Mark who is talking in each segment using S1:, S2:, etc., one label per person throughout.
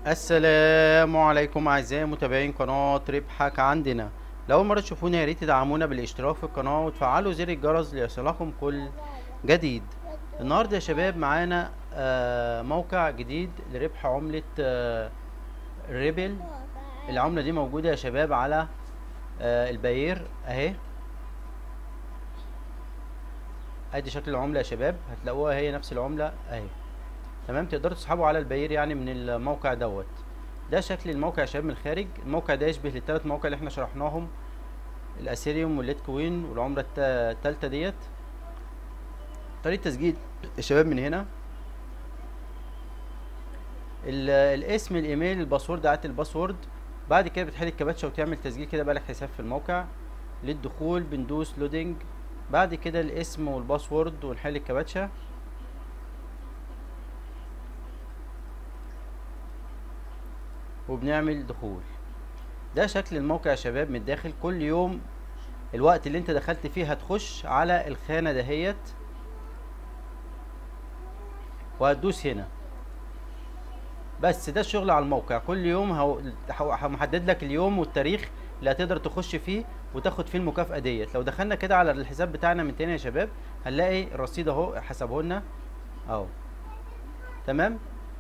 S1: السلام عليكم اعزائي متابعين قناة ربحك عندنا لو اول مرة تشوفونا يا ريت تدعمونا بالاشتراك في القناة وتفعلوا زر الجرس ليصلكم كل جديد النهاردة يا شباب معانا آه، موقع جديد لربح عملة آه، ريبل العملة دي موجودة يا شباب على آه، الباير اهي ادي شكل العملة يا شباب هتلاقوها هي نفس العملة اهي تمام تقدروا تسحبوا على الباير يعني من الموقع دوت ده شكل الموقع يا شباب من الخارج الموقع ده يشبه للثلاث مواقع اللي احنا شرحناهم الاثيريوم والليت كوين والعملة التا- التالتة ديت طريقة تسجيل يا شباب من هنا ال- الاسم الايميل الباسورد قعدت الباسورد بعد كده بتحل الكباتشة وتعمل تسجيل كده بقى لك حساب في الموقع للدخول بندوس لودنج بعد كده الاسم والباسورد ونحل الكباتشة وبنعمل دخول ده شكل الموقع يا شباب من الداخل كل يوم الوقت اللي انت دخلت فيه هتخش على الخانة دهيت وهتدوس هنا بس ده الشغل على الموقع كل يوم هو هو محدد لك اليوم والتاريخ اللي هتقدر تخش فيه وتاخد فيه المكافأة ديت لو دخلنا كده على الحساب بتاعنا من تاني يا شباب هنلاقي الرصيد اهو حسبه لنا اهو تمام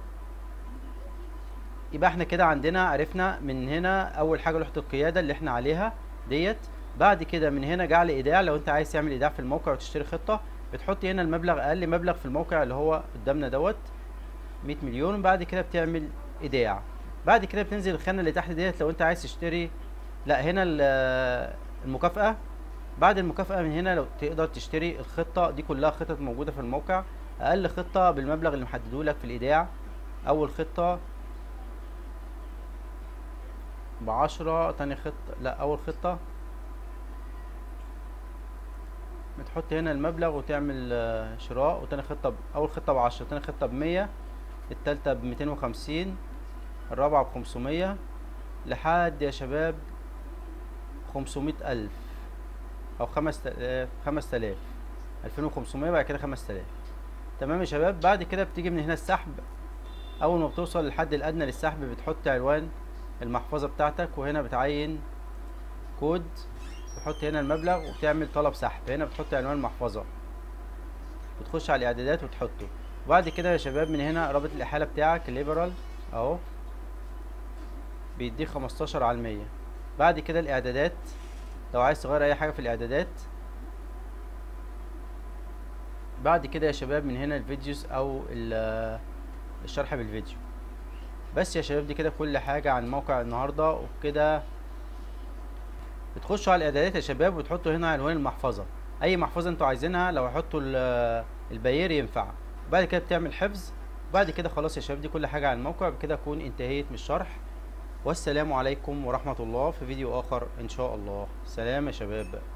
S1: يبقى احنا كده عندنا عرفنا من هنا اول حاجه لوحه القياده اللي احنا عليها ديت بعد كده من هنا جعل ايداع لو انت عايز تعمل ايداع في الموقع وتشتري خطه بتحط هنا المبلغ اقل مبلغ في الموقع اللي هو قدامنا دوت 100 مليون وبعد كده بتعمل ايداع بعد كده بتنزل الخانه اللي تحت ديت لو انت عايز تشتري لا هنا ال- المكافاه بعد المكافاه من هنا لو تقدر تشتري الخطه دي كلها خطط موجوده في الموقع اقل خطه بالمبلغ اللي محدده لك في الايداع اول خطه بعشرة تاني خطة لا أول خطة بتحط هنا المبلغ وتعمل آه، شراء وتاني خطة ب... أول خطة بعشرة تاني خطة بمية التالتة بميتين وخمسين الرابعة بخمسمية لحد يا شباب خمسمية ألف أو خمس تلاف خمس تلاف ألفين وخمسمية بعد كده خمس تلاف تمام يا شباب بعد كده بتيجي من هنا السحب أول ما بتوصل للحد الأدنى للسحب بتحط عنوان المحفظة بتاعتك وهنا بتعين كود تحط هنا المبلغ وتعمل طلب سحب هنا بتحط عنوان المحفظة بتخش على الاعدادات وتحطه وبعد كده يا شباب من هنا رابط الاحالة بتاعك الليبرال اهو بيديك خمستاشر على المية بعد كده الاعدادات لو عايز تغير اي حاجة في الاعدادات بعد كده يا شباب من هنا الفيديوز او ال- الشرح بالفيديو بس يا شباب دي كده كل حاجة عن موقع النهاردة وبكده بتخشوا على الاعدادات يا شباب وتحطوا هنا عنوان المحفظة اي محفظة انتوا عايزينها لو هحطوا ال- الباير ينفع بعد كده بتعمل حفظ بعد كده خلاص يا شباب دي كل حاجة عن الموقع بكده اكون انتهيت من الشرح والسلام عليكم ورحمة الله في فيديو اخر ان شاء الله سلام يا شباب